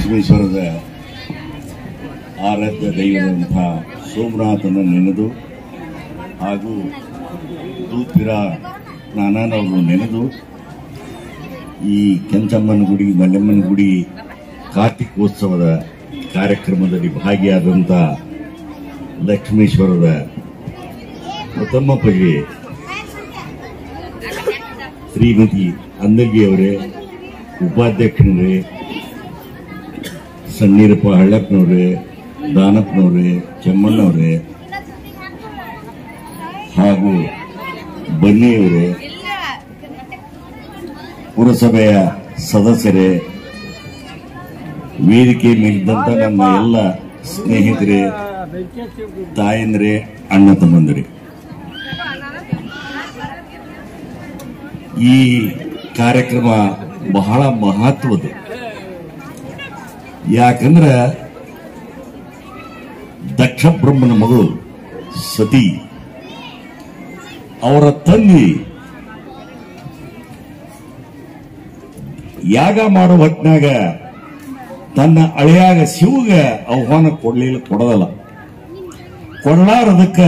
ಲಕ್ಷ್ಮೀಶ್ವರದ ಆರಾಧ್ಯ ದೈವದಂಥ ಸೋಮನಾಥನ ನೆನೆದು ಹಾಗೂ ದೂಪಿರ ನಾನಾನವರು ನೆನೆದು ಈ ಕೆಂಚಮ್ಮನ ಗುಡಿ ಮಲ್ಲೆಮ್ಮನ ಗುಡಿ ಕಾರ್ತಿಕೋತ್ಸವದ ಕಾರ್ಯಕ್ರಮದಲ್ಲಿ ಭಾಗಿಯಾದಂಥ ಲಕ್ಷ್ಮೀಶ್ವರದ ಪ್ರಥಮ ಪೂಜೆ ಶ್ರೀಮತಿ ಅಂದಗಿಯವರೇ ಉಪಾಧ್ಯಕ್ಷರೇ ಸಣ್ಣೀರಪ್ಪ ಹಳ್ಳಪ್ಪನವ್ರೆ ದಾನಪ್ಪನವ್ರೆ ಚೆಮ್ಮಣ್ಣವ್ರೆ ಹಾಗೂ ಬನ್ನಿಯವರೇ ಪುರಸಭೆಯ ಸದಸ್ಯರೇ ವೇದಿಕೆ ಮೇಲಿದ್ದಂತ ನಮ್ಮ ಎಲ್ಲ ಸ್ನೇಹಿತರೆ ತಾಯಂದ್ರೆ ಅಣ್ಣ ತಮ್ಮಂದಿರೆ ಈ ಕಾರ್ಯಕ್ರಮ ಬಹಳ ಮಹತ್ವದ ಯಾಕಂದ್ರ ದಕ್ಷ ಬ್ರಹ್ಮನ ಮಗಳು ಸತಿ ಅವರ ತಂದೆ ಯಾಗ ಮಾಡೋ ಹೊತ್ನಾಗ ತನ್ನ ಅಳಿಯಾಗ ಶಿವಗ ಆಹ್ವಾನ ಕೊಡ್ಲಿಲ್ಲ ಕೊಡದಲ್ಲ ಕೊಡ್ಲಾರದಕ್ಕ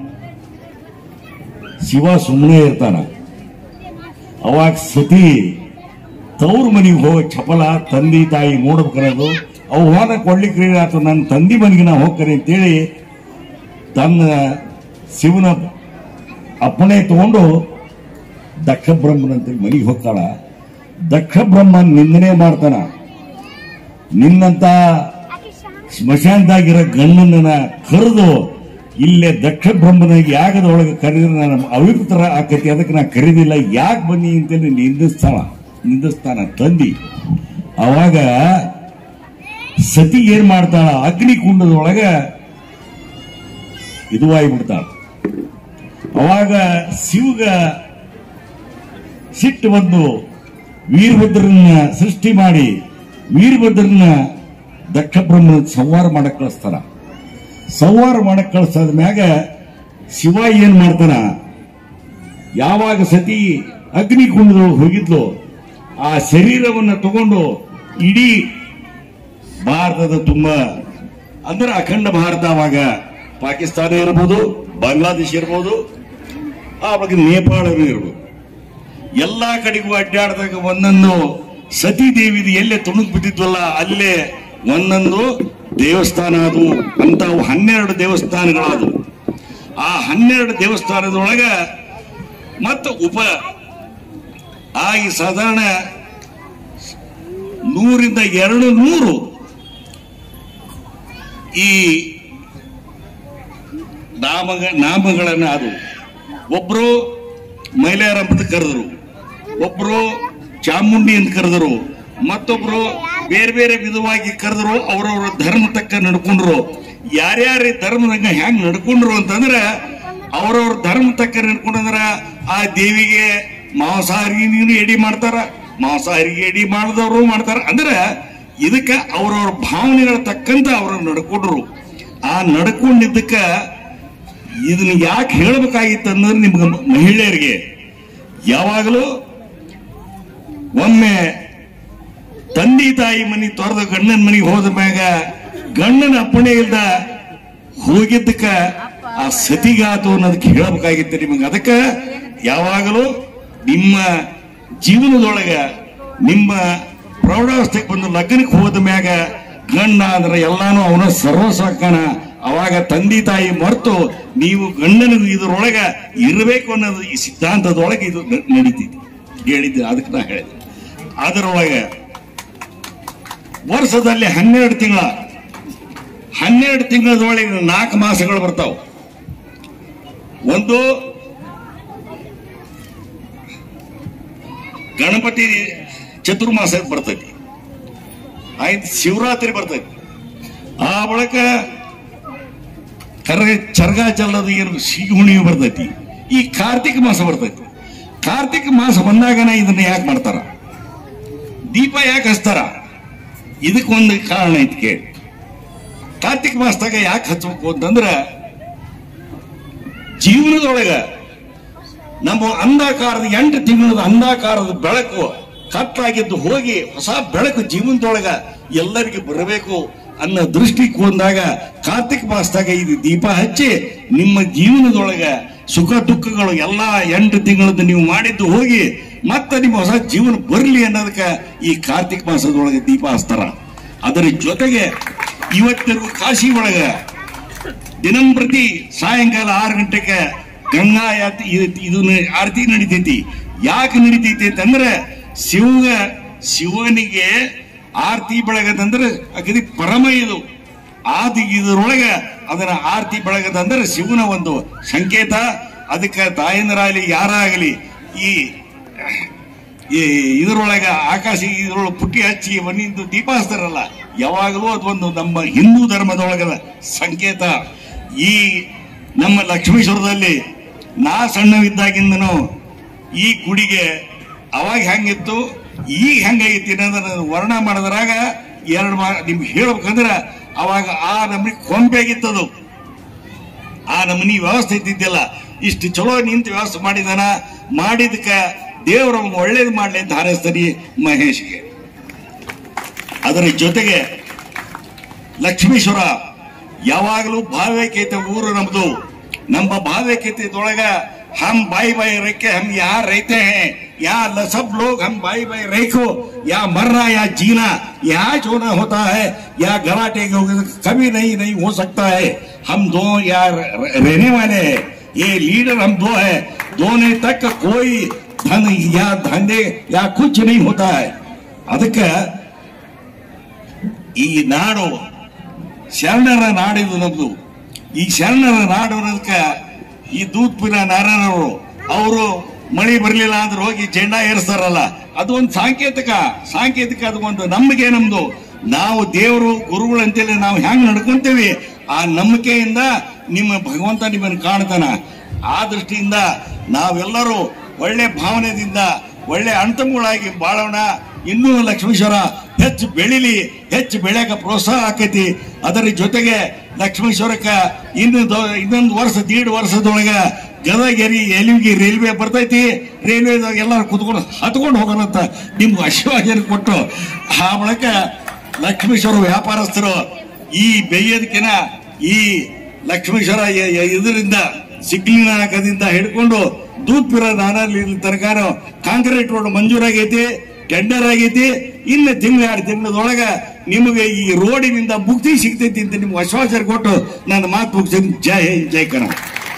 ಶಿವ ಸುಮ್ಮನೆ ಇರ್ತಾನ ಅವಾಗ ಸತಿ ತವ್ರ ಮನೆಗೆ ಹೋಗಿ ಚಪಲ ತಂದೆ ತಾಯಿ ನೋಡ್ಬೇಕನ್ನೋದು ಆಹ್ವಾನ ಕೊಡ್ಲಿಕ್ಕೆ ಆತು ನನ್ನ ತಂದಿ ಮನೆಗೆ ನಾ ಹೋಗ್ತಾರೆ ಅಂತೇಳಿ ತನ್ನ ಶಿವನ ಅಪ್ಪಣೆ ತಗೊಂಡು ದಕ್ಷ ಬ್ರಹ್ಮನಂತ ಮನೆಗೆ ಹೋಗ್ತಾಳ ದಕ್ಷ ಬ್ರಹ್ಮನ್ ನಿಂದನೆ ಮಾಡ್ತಾನ ನಿನ್ನಂತ ಸ್ಮಶಾನದಾಗಿರೋ ಗಣ್ಣನ ಕರೆದು ಇಲ್ಲೇ ದಕ್ಷ ಬ್ರಹ್ಮನ ಯಾಗದೊಳಗೆ ಕರೆದ್ರೆ ನಾನು ಅವಿತ್ರ ಆಕತಿ ಅದಕ್ಕೆ ನಾ ಕರೀದಿಲ್ಲ ಯಾಕೆ ಬನ್ನಿ ಅಂತೇಳಿ ನಿಂದಿಸ್ತಾಳ ನಿಂದಿಸ್ತಾನ ತಂದಿ ಅವಾಗ ಸತಿ ಏನ್ ಮಾಡ್ತಾಳ ಅಗ್ನಿ ಕುಂಡದೊಳಗ ಇದುವಾಗ್ಬಿಡ್ತಾಳ ಅವಾಗ ಶಿವಗ ಸಿಟ್ಟು ಬಂದು ವೀರಭದ್ರನ್ನ ಸೃಷ್ಟಿ ಮಾಡಿ ವೀರಭದ್ರನ್ನ ದಕ್ಷ ಬ್ರಹ್ಮನ ಸಂಹಾರ ಮಾಡಕ್ ಕಳಿಸ್ತಾರ ಸಂಹಾರ ಮಾಡಕ್ ಕಳಿಸಾದ ಮ್ಯಾಗ ಶಿವ ಏನ್ ಮಾಡ್ತಾನ ಯಾವಾಗ ಸತಿ ಅಗ್ನಿ ಕುಂಡದೊಳಗೆ ಹೋಗಿದ್ಲು ಆ ಶರೀರವನ್ನ ತಗೊಂಡು ಇಡೀ ಭಾರತದ ತುಂಬಾ ಅಂದ್ರೆ ಅಖಂಡ ಭಾರತ ಅವಾಗ ಪಾಕಿಸ್ತಾನ ಇರ್ಬೋದು ಬಾಂಗ್ಲಾದೇಶ ಇರ್ಬೋದು ಆವಾಗ ನೇಪಾಳನು ಇರ್ಬೋದು ಎಲ್ಲಾ ಕಡೆಗೂ ಅಡ್ಡಾಡಿದಾಗ ಒಂದೊಂದು ಸತಿ ದೇವಿದು ಎಲ್ಲೇ ತುಣುಕ್ ಬಿದ್ದಿದ್ವಲ್ಲ ಅಲ್ಲೇ ಒಂದೊಂದು ದೇವಸ್ಥಾನ ಅದು ಅಂತವು ಹನ್ನೆರಡು ದೇವಸ್ಥಾನಗಳಾದವು ಆ ಹನ್ನೆರಡು ದೇವಸ್ಥಾನದೊಳಗ ಮತ್ತು ಉಪ ಆಗಿ ಸಾಧಾರಣ ನೂರಿಂದ ಎರಡು ನೂರು ಈ ನಾಮಗ ನಾಮಗಳನ್ನ ಅದು ಒಬ್ರು ಮೈಲಾರ ಅಂತ ಕರೆದರು ಒಬ್ರು ಚಾಮುಂಡಿ ಅಂತ ಕರೆದರು ಮತ್ತೊಬ್ರು ಬೇರೆ ಬೇರೆ ವಿಧವಾಗಿ ಕರೆದ್ರು ಅವರವರ ಧರ್ಮ ತಕ್ಕ ನಡ್ಕೊಂಡ್ರು ಯಾರ್ಯಾರ ಧರ್ಮದಂಗ ಹೆಂಗ್ ನಡ್ಕೊಂಡ್ರು ಅಂತಂದ್ರ ಅವರವ್ರ ಧರ್ಮ ತಕ್ಕ ನಡ್ಕೊಂಡ್ರ ಆ ದೇವಿಗೆ ಮಾಂಸಾಹಾರಿ ಎಡಿ ಮಾಡ್ತಾರ ಮಾಂಸಾಹಾರಿಗೆ ಎಡಿ ಮಾಡಿದವರು ಮಾಡ್ತಾರ ಅಂದ್ರ ಇದಕ್ಕ ಅವ್ರವ್ರ ಭಾವನೆಗಳ ತಕ್ಕಂತ ಅವ್ರ ನಡ್ಕೊಂಡ್ರು ಆ ನಡ್ಕೊಂಡಿದ್ದಕ್ಕ ಇದನ್ನ ಯಾಕೆ ಹೇಳ್ಬೇಕಾಗಿತ್ತು ಅಂದ್ರೆ ನಿಮ್ಗೆ ಮಹಿಳೆಯರಿಗೆ ಯಾವಾಗಲೂ ಒಮ್ಮೆ ತಂದೆ ತಾಯಿ ಮನಿ ತೊರೆದ ಗಂಡನ ಮನೆಗೆ ಹೋದ ಮ್ಯಾಗ ಗಂಡನ ಅಪ್ಪಣೆ ಇಲ್ದ ಹೋಗಿದ್ದಕ್ಕ ಆ ಸತಿಗಾತು ಅನ್ನೋದಕ್ಕೆ ಹೇಳಬೇಕಾಗಿತ್ತು ನಿಮಗೆ ಅದಕ್ಕ ಯಾವಾಗಲೂ ನಿಮ್ಮ ಜೀವನದೊಳಗ ನಿಮ್ಮ ಪ್ರೌಢಾವಸ್ಥೆಗೆ ಬಂದು ಲಗ್ನಕ್ಕೆ ಹೋದ ಮ್ಯಾಗ ಗಂಡ ಅಂದ್ರೆ ಎಲ್ಲಾನು ಅವನ ಸರ್ವಸಾಕಣ ಅವಾಗ ತಂದೆ ತಾಯಿ ಮರೆತು ನೀವು ಗಂಡನ ಇದರೊಳಗ ಇರಬೇಕು ಅನ್ನೋದು ಈ ಸಿದ್ಧಾಂತದೊಳಗೆ ಇದು ನ- ನಡೀತಿದೆ ಹೇಳಿದ್ದೆ ಅದಕ್ಕೆ ನಾ ಹೇಳಿದೆ ಅದರೊಳಗೆ ವರ್ಷದಲ್ಲಿ ಹನ್ನೆರಡು ತಿಂಗಳ ಹನ್ನೆರಡು ತಿಂಗಳದೊಳಗೆ ನಾಲ್ಕು ಮಾಸಗಳು ಬರ್ತಾವ ಒಂದು ಗಣಪತಿ ಚತುರ್ಮಾಸ ಬರ್ತೈತಿ ಆಯ್ತು ಶಿವರಾತ್ರಿ ಬರ್ತೈತಿ ಆ ಬಳಿಕ ಕರ ಚರ್ಗ ಚೆಲ್ಲೋದು ಏನು ಸಿಹಿ ಹುಣ್ಣಿಮೆ ಬರ್ತೈತಿ ಈ ಕಾರ್ತಿಕ ಮಾಸ ಬರ್ತೈತಿ ಕಾರ್ತಿಕ ಮಾಸ ಬಂದಾಗನ ಇದನ್ನ ಯಾಕೆ ಮಾಡ್ತಾರ ದೀಪ ಯಾಕೆ ಹಚ್ತಾರ ಇದಕ್ಕೊಂದು ಕಾರಣ ಐತಿ ಕೇಳಿ ಕಾರ್ತಿಕ ಮಾಸದಾಗ ಯಾಕೆ ಹಚ್ಬೇಕು ಅಂತಂದ್ರ ಜೀವನದೊಳಗ ನಮ್ಮ ಅಂಧಾಕಾರದ ಎಂಟು ತಿಂಗಳದ ಅಂಧಾಕಾರದ ಬೆಳಕು ಕತ್ತಾಗಿದ್ದು ಹೋಗಿ ಹೊಸ ಬೆಳಕು ಜೀವನದೊಳಗ ಎಲ್ಲರಿಗೆ ಬರಬೇಕು ಅನ್ನೋ ದೃಷ್ಟಿಕೋನದಾಗ ಕಾರ್ತಿಕ ಮಾಸದಾಗ ಇದು ದೀಪ ಹಚ್ಚಿ ನಿಮ್ಮ ಜೀವನದೊಳಗ ಸುಖ ದುಃಖಗಳು ಎಲ್ಲಾ ಎಂಟು ತಿಂಗಳದ್ದು ನೀವು ಮಾಡಿದ್ದು ಹೋಗಿ ಮತ್ತೆ ನಿಮ್ಮ ಹೊಸ ಜೀವನ ಬರಲಿ ಅನ್ನೋದಕ್ಕ ಈ ಕಾರ್ತಿಕ ಮಾಸದೊಳಗೆ ದೀಪ ಹಚ್ತಾರ ಅದರ ಜೊತೆಗೆ ಇವತ್ತಿರುವ ಕಾಶಿ ಒಳಗ ದಿನಂಪ್ರತಿ ಸಾಯಂಕಾಲ ಆರು ಗಂಟೆಗೆ ಗಂಗಾ ಯಾತಿ ಇದು- ಇದು ನ- ಆರತಿ ನಡಿತೈತಿ ಯಾಕೆ ನಡಿತೈತಿ ಅಂತಂದ್ರೆ ಶಿವಗ ಶಿವನಿಗೆ ಆರತಿ ಬೆಳಗದಂದ್ರೆ ಅಗದಿ ಪರಮ ಇದು ಆದಿ ಇದರೊಳಗ ಅದನ್ನ ಆರತಿ ಬೆಳಗದಂದ್ರೆ ಶಿವನ ಒಂದು ಸಂಕೇತ ಅದಕ್ಕೆ ತಾಯಂದರಾಗಲಿ ಯಾರಾಗಲಿ ಈ ಈ ಇದರೊಳಗ ಆಕಾಶ ಇದ್ರೊಳಗೆ ಪುಟ್ಟಿ ಹಚ್ಚಿ ಮಣ್ಣಿಂದು ದೀಪ ಹಚ್ತಾರಲ್ಲ ಯಾವಾಗಲೂ ಅದೊಂದು ನಮ್ಮ ಹಿಂದೂ ಧರ್ಮದೊಳಗದ ಸಂಕೇತ ಈ ನಮ್ಮ ಲಕ್ಷ್ಮೀಶ್ವರದಲ್ಲಿ ನಾ ಸಣ್ಣವಿದ್ದಾಗಿಂದನು ಈ ಗುಡಿಗೆ ಅವಾಗ ಹೆಂಗಿತ್ತು ಈಗ ಹೆಂಗೈತಿ ಅನ್ನೋದನ್ನ ವರ್ಣ ಮಾಡಿದ್ರಾಗ ಎರಡು ಮಾ ನಿಮ್ಗೆ ಹೇಳ್ಬೇಕಂದ್ರ ಅವಾಗ ಆ ನಮ್ಗೆ ಕೊಂಬೆಗಿತ್ತದು ಆ ನಮನಿ ವ್ಯವಸ್ಥೆ ಇದ್ದಿದ್ದಿಲ್ಲ ಇಷ್ಟು ಚಲೋ ನಿಂತು ವ್ಯವಸ್ಥೆ ಮಾಡಿದಾನ ಮಾಡಿದಕ್ಕ ದೇವರು ಅವ್ನಿಗೆ ಒಳ್ಳೇದು ಮಾಡ್ಲಿ ಅಂತ ಹಾರೈಸ್ತಾನೆ ಮಹೇಶ್ಗೆ ಅದರ ಜೊತೆಗೆ ಲಕ್ಷ್ಮೀಶ್ವರ ಯಾವಾಗಲೂ ಭಾವ್ಯಕೇತ ಊರು ನಮ್ದು ನಮ್ಮ ಭಾವ್ಯಕೇತದೊಳಗ हम भाई भाई रह के हम यहाँ रहते हैं यहाँ ल- सब लोग हम भाई भाई रह को या मरना या जीना यहाँ जो ना होता है या गलाटे के कभी नहीं नहीं हो सकता है हम दो या र- र- रहने वाले हैं ये लीडर हम दो है दोने तक कोई धन या धंधे या कुछ नहीं होता है ಅದಕ್ಕೆ ಈ ನಾಡು ಶರಣರ ನಾಡಿದು ನಮ್ದು ಈ ಶರಣರ ನಾಡು ಅನ್ನೋದಕ್ಕೆ ಈ ದೂತ್ಪಿನ ನಾರಾಯಣವರು ಅವರು ಮಳಿ ಬರಲಿಲ್ಲ ಅಂದ್ರೆ ಹೋಗಿ ಜೆಂಡಾ ಏರಿಸ್ತಾರಲ್ಲ ಅದು ಒಂದು ಸಾಂಕೇತಿಕ ಸಾಂಕೇತಿಕ ಅದು ಒಂದು ನಂಬಿಕೆ ನಮ್ದು ನಾವು ದೇವರು ಗುರುಗಳು ಅಂತೇಳಿ ನಾವು ಹೆಂಗ್ ನಡ್ಕೊಂತೀವಿ ಆ ನಂಬಿಕೆಯಿಂದ ನಿಮ್ಮ ಭಗವಂತ ನಿಮ್ಮನ್ನು ಕಾಣ್ತಾನ ಆ ದೃಷ್ಟಿಯಿಂದ ನಾವೆಲ್ಲರೂ ಒಳ್ಳೆ ಭಾವನೆಯಿಂದ ಒಳ್ಳೆ ಅಣ್ತಂಗಳಾಗಿ ಬಾಳೋಣ ಇನ್ನೂ ಲಕ್ಷ್ಮೀಶ್ವರ ಹೆಚ್ಚು ಬೆಳಿಲಿ ಹೆಚ್ಚು ಬೆಳೆಯಕ ಪ್ರೋತ್ಸಾಹ ಆಕೈತಿ ಅದರ ಜೊತೆಗೆ ಲಕ್ಷ್ಮೀಶ್ವರಕ್ಕ ಇನ್ನು ದೊ- ಇನ್ನೊಂದು ವರ್ಷ ದೀಡ್ ವರ್ಷದೊಳಗ ಗದಗೆರಿ ಎಲಿವಿಗೆ ರೈಲ್ವೆ ಬರ್ತೈತಿ ರೈಲ್ವೆದಾಗ ಎಲ್ಲರೂ ಕುತ್ಕೊಂಡು ಹತ್ಕೊಂಡು ಹೋಗೋಣಂತ ನಿಮ್ಗೆ ಆಶೀರ್ವಾದ ಕೊಟ್ಟು ಆ ಮೂಲಕ ಲಕ್ಷ್ಮೀಶ್ವರ ವ್ಯಾಪಾರಸ್ಥರು ಈ ಬೆಯ್ಯದಕ್ಕಿನ ಈ ಲಕ್ಷ್ಮೀಶ್ವರ ಯ- ಯ- ಇದರಿಂದ ಸಿಗ್ಲಿನಾಕದಿಂದ ಹಿಡ್ಕೊಂಡು ದೂದ್ಪುರ ನಾನಲ್ಲಿ ತನಕ ಕಾಂಕ್ರೀಟ್ ರೋಡ್ ಮಂಜೂರಾಗೈತಿ ಟೆಂಡರ್ ಆಗೈತಿ ಇನ್ನು ತಿಂಗಳು ಎರಡು ತಿಂಗಳದೊಳಗ ನಿಮಗೆ ಈ ರೋಡಿನಿಂದ ಮುಕ್ತಿ ಸಿಗ್ತೈತಿ ಅಂತ ನಿಮ್ಗೆ ಆಶ್ವಾಸನೆ ಕೊಟ್ಟು ನನ್ನ ಮಾತು ಮುಗಿಸಿದ ಜೈ ಹಿಂದ್ ಜೈ ಕನ್ನಡ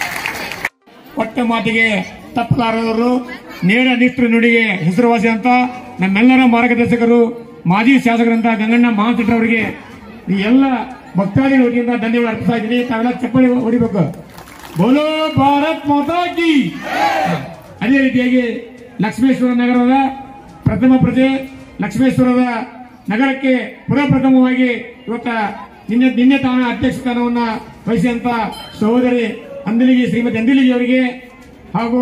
ಕೊಟ್ಟ ಮಾತಿಗೆ ತಪ್ಪಲಾರದವರು ನೇರ ನಿಷ್ಠ ನುಡಿಗೆ ಹೆಸರುವಾಸಿ ಅಂತ ನಮ್ಮೆಲ್ಲರ ಮಾರ್ಗದರ್ಶಕರು ಮಾಜಿ ಶಾಸಕರಂತ ಗಂಗಣ್ಣ ಮಹಾಂತರವರಿಗೆ ಈ ಎಲ್ಲ ಭಕ್ತಾದಿಗಳ ವತಿಯಿಂದ ಧನ್ಯವಾದ ಅರ್ಪಿಸ್ತಾ ಇದ್ದೀನಿ ತಾವೆಲ್ಲ ಚಪ್ಪಲಿ ಹೊಡಿಬೇಕು ಬೋಲೋ ಭಾರತ್ ಮಾತಾ ಕಿ ಅದೇ ರೀತಿಯಾಗಿ ಲಕ್ಷ್ಮೇಶ್ವರ ನಗರದ ಪ್ರಥಮ ಪ್ರಜೆ ಲಕ್ಷ್ಮೇಶ್ವರದ ನಗರಕ್ಕೆ ಪುರಪ್ರಥಮವಾಗಿ ಇವತ್ತ ನಿನ್ನೆ ನಿನ್ನೆ ತಾನ ಅಧ್ಯಕ್ಷ ಸ್ಥಾನವನ್ನ ವಹಿಸಿದಂತ ಸಹೋದರಿ ಅಂದಿಲಿಗಿ ಶ್ರೀಮತಿ ಅಂದಿಲಿಗಿ ಅವರಿಗೆ ಹಾಗೂ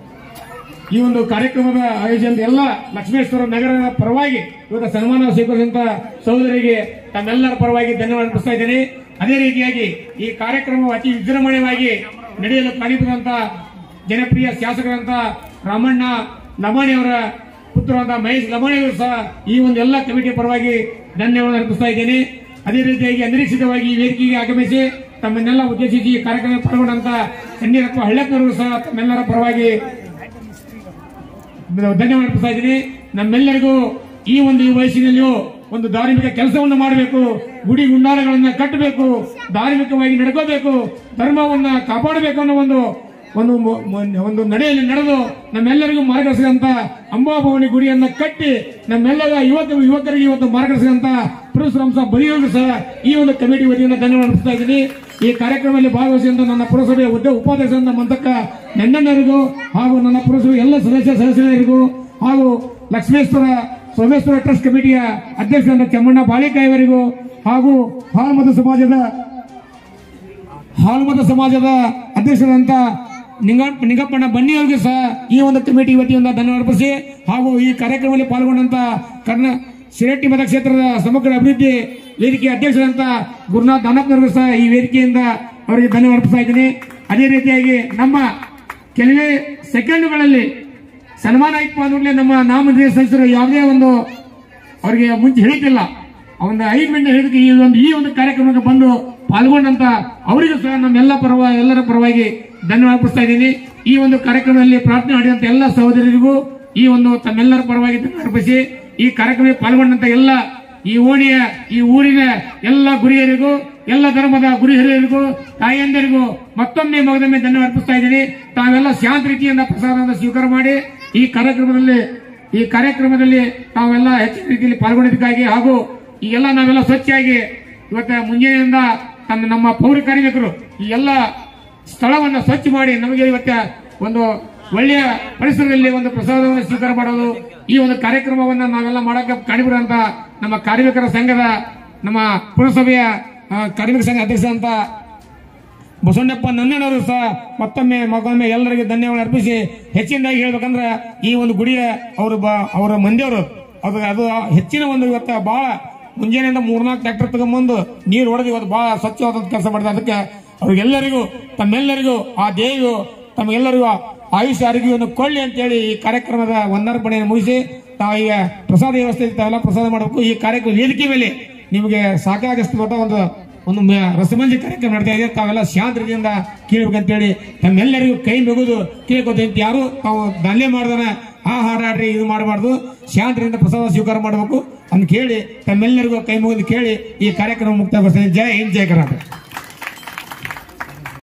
ಈ ಒಂದು ಕಾರ್ಯಕ್ರಮದ ಆಯೋಜನದ ಎಲ್ಲ ಲಕ್ಷ್ಮೇಶ್ವರ ನಗರದ ಪರವಾಗಿ ಇವತ್ತು ಸನ್ಮಾನ ಸ್ವೀಕರಿಸಿದಂತ ಸಹೋದರಿಗೆ ತಮ್ಮೆಲ್ಲರ ಪರವಾಗಿ ಧನ್ಯವಾದ ಅರ್ಪಿಸ್ತಾ ಇದ್ದೇನೆ ಅದೇ ರೀತಿಯಾಗಿ ಈ ಕಾರ್ಯಕ್ರಮ ಅತಿ ವಿಜೃಂಭಣೆಯಾಗಿ ನಡೆಯಲು ಕಾಣಿಸಿದಂತ ಜನಪ್ರಿಯ ಶಾಸಕರಂತ ರಾಮಣ್ಣ ಲಮಾಣಿ ಅವರ ಪುತ್ರರಾದ ಮಹೇಶ್ ಲಮಾಣಿ ಅವರು ಸಹ ಈ ಒಂದು ಎಲ್ಲ ಕಮಿಟಿ ಪರವಾಗಿ ಧನ್ಯವಾದ ಅರ್ಪಿಸ್ತಾ ಇದ್ದೇನೆ ಅದೇ ರೀತಿಯಾಗಿ ಅನಿರೀಕ್ಷಿತವಾಗಿ ಈ ವೇದಿಕೆಗೆ ಆಗಮಿಸಿ ತಮ್ಮನ್ನೆಲ್ಲ ಉದ್ದೇಶಿಸಿ ಈ ಕಾರ್ಯಕ್ರಮ ಪಾಲ್ಗೊಂಡಂತ ಚನ್ನೀರಪ್ಪ ಹಳ್ಳಪ್ಪನವರು ಸಹ ತಮ್ಮೆಲ್ಲರ ಪರವಾಗಿ ಧನ್ಯವಾದ ಅರ್ಪಿಸ್ತಾ ಇದ್ದೀನಿ ನಮ್ಮೆಲ್ಲರಿಗೂ ಈ ಒಂದು ಈ ವಯಸ್ಸಿನಲ್ಲಿಯೂ ಒಂದು ಧಾರ್ಮಿಕ ಕೆಲಸವನ್ನು ಮಾಡಬೇಕು ಗುಡಿ ಗುಂಡಾರಗಳನ್ನ ಕಟ್ಟಬೇಕು ಧಾರ್ಮಿಕವಾಗಿ ನಡ್ಕೋಬೇಕು ಧರ್ಮವನ್ನ ಕಾಪಾಡಬೇಕು ಅನ್ನೋ ಒಂದು ಒಂದು ಮೊ- ಮೊ- ಒಂದು ನಡೆಯಲ್ಲಿ ನಡೆದು ನಮ್ಮೆಲ್ಲರಿಗೂ ಮಾರ್ಗದರ್ಶಕಂತ ಅಂಬಾಭವಾನಿ ಗುಡಿಯನ್ನ ಕಟ್ಟಿ ನಮ್ಮೆಲ್ಲರ ಯುವಕ ಯುವಕರಿಗೆ ಇವತ್ತು ಮಾರ್ಗದರ್ಶಕಂತ ಪುರಸಭಾ ಬದಿಯವರು ಸಹ ಈ ಒಂದು ಕಮಿಟಿ ವತಿಯಿಂದ ಧನ್ಯವಾದ ಅರ್ಪಿಸ್ತಾ ಇದ್ದೀನಿ ಈ ಕಾರ್ಯಕ್ರಮದಲ್ಲಿ ಭಾಗವಹಿಸಿದಂತ ನನ್ನ ಪುರಸಭೆಯ ಉದ್ಯ ಉಪಾಧ್ಯಕ್ಷರಾದ ಮಂತಕ್ಕ ನೆಣ್ಣಣ್ಣರಿಗೂ ಹಾಗೂ ನನ್ನ ಪುರಸಭೆ ಎಲ್ಲ ಸದಸ್ಯ ಸದಸ್ಯರಿಗೂ ಹಾಗೂ ಲಕ್ಷ್ಮೇಶ್ವರ ಸೋಮೇಶ್ವರ ಟ್ರಸ್ಟ್ ಕಮಿಟಿಯ ಅಧ್ಯಕ್ಷರಾದ ಚೆಮ್ಮಣ್ಣ ಬಾಳಿಕಾಯವರಿಗೂ ಹಾಗೂ ಹಾಲ್ಮತ ಸಮಾಜದ ಹಾಲ್ಮತ ಸಮಾಜದ ಅಧ್ಯಕ್ಷರಂತ ನಿಂಗ ನಿಂಗಪ್ಪಣ್ಣ ಬನ್ನಿಯವರಿಗೆ ಸಹ ಈ ಒಂದು ಕಮಿಟಿ ವತಿಯಿಂದ ಧನ್ಯವಾದ ಅರ್ಪಿಸಿ ಹಾಗೂ ಈ ಕಾರ್ಯಕ್ರಮದಲ್ಲಿ ಪಾಲ್ಗೊಂಡಂತ ಕರ್ನ ಶಿರಟ್ಟಿ ಮತಕ್ಷೇತ್ರದ ಸಮಗ್ರ ಅಭಿವೃದ್ಧಿ ವೇದಿಕೆ ಅಧ್ಯಕ್ಷರಂತ ಗುರುನಾಥ್ ದಾನಪ್ಪನವರಿಗೂ ಸಹ ಈ ವೇದಿಕೆಯಿಂದ ಅವರಿಗೆ ಧನ್ಯವಾದ ಅರ್ಪಿಸ್ತಾ ಇದ್ದೀನಿ ಅದೇ ರೀತಿಯಾಗಿ ನಮ್ಮ ಕೆಲವೇ ಸೆಕೆಂಡ್ಗಳಲ್ಲಿ ಸನ್ಮಾನ ಆಯ್ತು ಅಂದ್ಮೇಲೆ ನಮ್ಮ ನಾಮನಿರ್ದೇಶ ಸದಸ್ಯರು ಯಾವುದೇ ಒಂದು ಅವರಿಗೆ ಮುಂಚೆ ಹೇಳಿದ್ದಿಲ್ಲ ಒಂದು ಐದು ಮಿನಿಟ್ ಹೇಳಿದಕ್ಕೆ ಈ ಒಂದು ಈ ಒಂದು ಕಾರ್ಯಕ್ರಮಕ್ಕೆ ಬಂದು ಪಾಲ್ಗೊಂಡಂತ ಅವರಿಗೂ ಸಹ ನಮ್ಮೆಲ್ಲ ಪರವಾಗಿ ಎಲ್ಲರ ಪರವಾಗಿ ಧನ್ಯವಾದ ಅರ್ಪಿಸ್ತಾ ಇದ್ದೀನಿ ಈ ಒಂದು ಕಾರ್ಯಕ್ರಮದಲ್ಲಿ ಪ್ರಾರ್ಥನೆ ಮಾಡಿದಂತ ಎಲ್ಲ ಸಹೋದರರಿಗೂ ಈ ಒಂದು ತಮ್ಮೆಲ್ಲರ ಪರವಾಗಿ ಧನ್ಯವಾದ ಅರ್ಪಿಸಿ ಈ ಕಾರ್ಯಕ್ರಮಕ್ಕೆ ಪಾಲ್ಗೊಂಡಂತ ಎಲ್ಲ ಈ ಓಣಿಯ ಈ ಊರಿನ ಎಲ್ಲ ಗುರಿಯರಿಗೂ ಎಲ್ಲ ಧರ್ಮದ ಗುರು ಹಿರಿಯರಿಗೂ ತಾಯಿಯಂದರಿಗೂ ಮತ್ತೊಮ್ಮೆ ಮಗದೊಮ್ಮೆ ಧನ್ಯವಾದ ಅರ್ಪಿಸ್ತಾ ಇದ್ದೀನಿ ತಾವೆಲ್ಲ ಶಾಂತ ರೀತಿಯಿಂದ ಪ್ರಸಾದವನ್ನು ಸ್ವೀಕಾರ ಮಾಡಿ ಈ ಕಾರ್ಯಕ್ರಮದಲ್ಲಿ ಈ ಕಾರ್ಯಕ್ರಮದಲ್ಲಿ ತಾವೆಲ್ಲ ಹೆಚ್ಚಿನ ರೀತಿಯಲ್ಲಿ ಪಾಲ್ಗೊಂಡಿದ್ದಕ್ಕಾಗಿ ಹಾಗೂ ಈಗೆಲ್ಲ ನಾವೆಲ್ಲ ಸ್ವಚ್ಛಾಗಿ ಇವತ್ತ ಮುಂಜಾನೆಯಿಂದ ತಮ್ಮ ನಮ್ಮ ಪೌರ ಕಾರ್ಮಿಕರು ಈ ಎಲ್ಲ ಸ್ಥಳವನ್ನು ಸ್ವಚ್ಛ ಮಾಡಿ ನಮಗೆ ಇವತ್ತ ಒಂದು ಒಳ್ಳೆಯ ಪರಿಸರದಲ್ಲಿ ಒಂದು ಪ್ರಸಾದವನ್ನು ಸ್ವೀಕಾರ ಮಾಡೋದು ಈ ಒಂದು ಕಾರ್ಯಕ್ರಮವನ್ನ ನಾವೆಲ್ಲ ಮಾಡಕ್ಕೆ ಕಾಣಿಬಿಡುವಂತ ನಮ್ಮ ಕಾರ್ಮಿಕರ ಸಂಘದ ನಮ್ಮ ಪುರಸಭೆಯ ಆ, ಕಾರ್ಮಿಕ ಸಂಘ ಅಧ್ಯಕ್ಷ ಅಂತ ಬಸವಣ್ಣಪ್ಪ ನನ್ನನವರು ಸಹ ಮತ್ತೊಮ್ಮೆ ಮಗೊಮ್ಮೆ ಎಲ್ಲರಿಗೆ ಧನ್ಯವಾದ ಅರ್ಪಿಸಿ ಹೆಚ್ಚಿನದಾಗಿ ಹೇಳ್ಬೇಕಂದ್ರೆ ಈ ಒಂದು ಗುಡಿಯ ಅವರು ಅವರ ಮಂದಿಯವರು ಅದು ಅದು ಹೆಚ್ಚಿನ ಒಂದು ಇವತ್ತ ಬಹಳ ಮುಂಜಾನೆಯಿಂದ ಮೂರ್ನಾಲ್ಕು ಟ್ರ್ಯಾಕ್ಟರ್ ತಗೊಂಬಂದು ನೀರು ಹೊಡೆದು ಇವತ್ತು ಬಹಳ ಸ್ವಚ್ಛವಾದ ಕೆಲಸ ಮಾಡಿದ ಅದಕ್ಕೆ ಅವ್ರಿಗೆಲ್ಲರಿಗೂ ತಮ್ಮೆಲ್ಲರಿಗೂ ಆ ದೇವಿಯು ತಮಗೆಲ್ಲರಿಗೂ ಆಯುಷ್ಯ ಆರೋಗ್ಯವನ್ನು ಕೊಳ್ಳಿ ಅಂತೇಳಿ ಈ ಕಾರ್ಯಕ್ರಮದ ವಂದರ್ಪಣೆಯನ್ನು ಮುಗಿಸಿ ತಾವು ಈಗ ಪ್ರಸಾದ ವ್ಯವಸ್ಥೆ ತಾವೆಲ್ಲ ಪ್ರಸಾದ ಮಾಡಬೇಕು ಈ ಕಾರ್ಯಕ್ರಮ ವೇದಿಕೆ ಮೇಲೆ ನಿಮಗೆ ಸಾಕಾಗಷ್ಟು ಮಟ್ಟ ಒಂದು ಒಂದು ಮ- ರಸಮಂಜಿ ಕಾರ್ಯಕ್ರಮ ನಡ್ತಾ ಇದೆ ತಾವೆಲ್ಲ ಶಾಂತ ರೀತಿಯಿಂದ ಕೇಳ್ಬೇಕಂತೇಳಿ ತಮ್ಮೆಲ್ಲರಿಗೂ ಕೈ ಮುಗಿದು ಕೇಳ್ಕೊತ ಯಾರು ತಾವು ದಂಧೆ ಮಾಡ್ದಾನ ಆ ಹಾಡಾಡ್ರಿ ಇದು ಮಾಡಬಾರ್ದು ಶಾಂತರಿಂದ ಪ್ರಸಾದ ಸ್ವೀಕಾರ ಮಾಡಬೇಕು ಅಂತ ಕೇಳಿ ತಮ್ಮೆಲ್ಲರಿಗೂ ಕೈ ಮುಗಿದು ಕೇಳಿ ಈ ಕಾರ್ಯಕ್ರಮ ಮುಕ್ತಾಯ ಜೈ ಹಿಂದ್ ಜೈ ಕರ್ನಾಟಕ